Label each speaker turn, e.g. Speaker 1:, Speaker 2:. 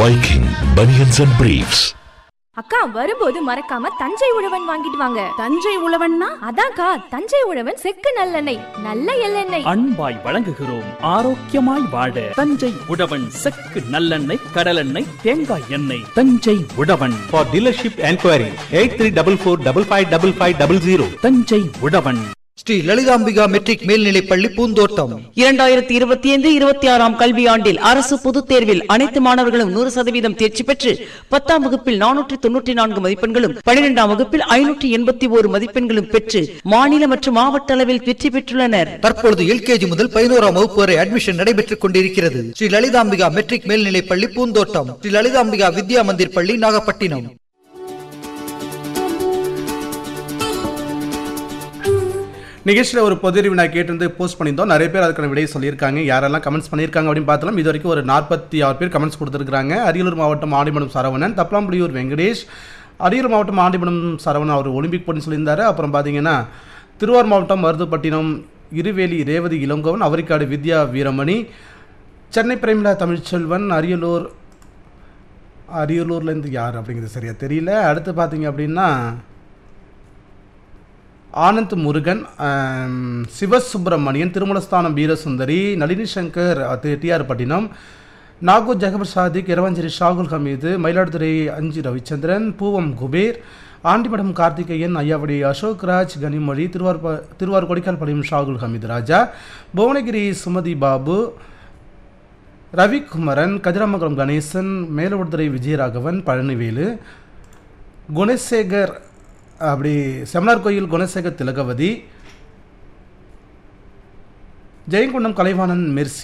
Speaker 1: Viking Bunions and Briefs.
Speaker 2: அக்கா வரும்போது மறக்காம தஞ்சை உழவன் வாங்கிட்டு வாங்க
Speaker 3: தஞ்சை உழவன்னா
Speaker 2: அதான்க்கா தஞ்சை உழவன் செக்கு நல்லெண்ணெய் நல்ல எள்ளெண்ணெய்
Speaker 4: அன்பாய் வழங்குகிறோம் ஆரோக்கியமாய் வாழ தஞ்சை உழவன் செக்கு நல்லெண்ணெய் கடலெண்ணெய் தேங்காய் எண்ணெய் Thanjai Uzhavan
Speaker 5: For dealership enquiry, 8344555500.
Speaker 4: Thanjai Uzhavan
Speaker 6: Sri Lalithambika matric மேல்நிலைப் பள்ளி பூந்தோட்டம்
Speaker 3: இரண்டாயிரத்தி இருபத்தி ஐந்து இருபத்தி ஆறாம் கல்வியாண்டில் அரசு பொதுத் தேர்வில் அனைத்து மாணவர்களும் நூறு சதவீதம் தேர்ச்சி பெற்று பத்தாம் வகுப்பில் நானூற்றி தொன்னூற்றி நான்கு மதிப்பெண்களும் பன்னிரெண்டாம் வகுப்பில் ஐநூற்றி எண்பத்தி ஓரு மதிப்பெண்களும் பெற்று மாநில மற்றும் மாவட்ட அளவில் வெற்றி பெற்றுள்ளனர்
Speaker 6: தற்பொழுது எல்கேஜி முதல் பதினோராம் வகுப்பு வரை அட்மிஷன் நடைபெற்றுக் கொண்டிருக்கிறது ஸ்ரீ லலிதாம்பிகா மெட்ரிக் மேல்நிலைப் பள்ளி பூந்தோட்டம் ஸ்ரீ லலிதாம்பிகா வித்யா மந்திர் பள்ளி நாகப்பட்டினம்
Speaker 7: நிகழ்ச்சியில் ஒரு பொதுறிவு நான் கேட்டிருந்து போஸ்ட் பண்ணியிருந்தோம் நிறைய பேர் அதுக்கான விடையை சொல்லியிருக்காங்க யாரெல்லாம் கமெண்ட்ஸ் பண்ணியிருக்காங்க அப்படின்னு பார்த்தலாம் இது வரைக்கும் ஒரு நாற்பத்தி ஆறு பேர் கமெண்ட்ஸ் கொடுத்துருக்காங்க அரியலூர் மாவட்டம் ஆண்டிமடம் சரவணன் தப்பலாம்புலியூர் வெங்கடேஷ் அரியலூர் மாவட்டம் ஆண்டிமடம் சரவணன் அவர் ஒலிம்பிக் போட்டி சொல்லியிருந்தாரு அப்புறம் பார்த்தீங்கன்னா திருவாரூர் மாவட்டம் மருதுப்பட்டினம் இருவேலி ரேவதி இளங்கோவன் அவரிக்காடு வித்யா வீரமணி சென்னை பிரேமிலா தமிழ்ச்செல்வன் அரியலூர் அரியலூர்லேருந்து யார் அப்படிங்கிறது சரியா தெரியல அடுத்து பார்த்தீங்க அப்படின்னா ஆனந்த் முருகன் ஆம், சிவசுப்பிரமணியன் திருமலஸ்தானம் வீரசுந்தரி நளினி சங்கர் அது டிஆர் பட்டினம் நாகூர் ஜெகபர் சாதிக் இரவஞ்சேரி ஷாகுல் ஹமீது மயிலாடுதுறை அஞ்சு ரவிச்சந்திரன் பூவம் குபேர் ஆண்டிமடம் கார்த்திகேயன் ஐயாவடி அசோக் ராஜ் கனிமொழி திருவார் திருவார் கொடிக்கால் பாளையம் ஷாகுல் ஹமீது ராஜா புவனகிரி சுமதி பாபு ரவிக்குமரன் கதிராமங்கலம் கணேசன் மேலவடுதுறை விஜயராகவன் பழனிவேலு குணசேகர் அப்படி செமனார் கோயில் குணசேகர் திலகவதி ஜெயங்கொண்டம் கலைவாணன் மெர்சி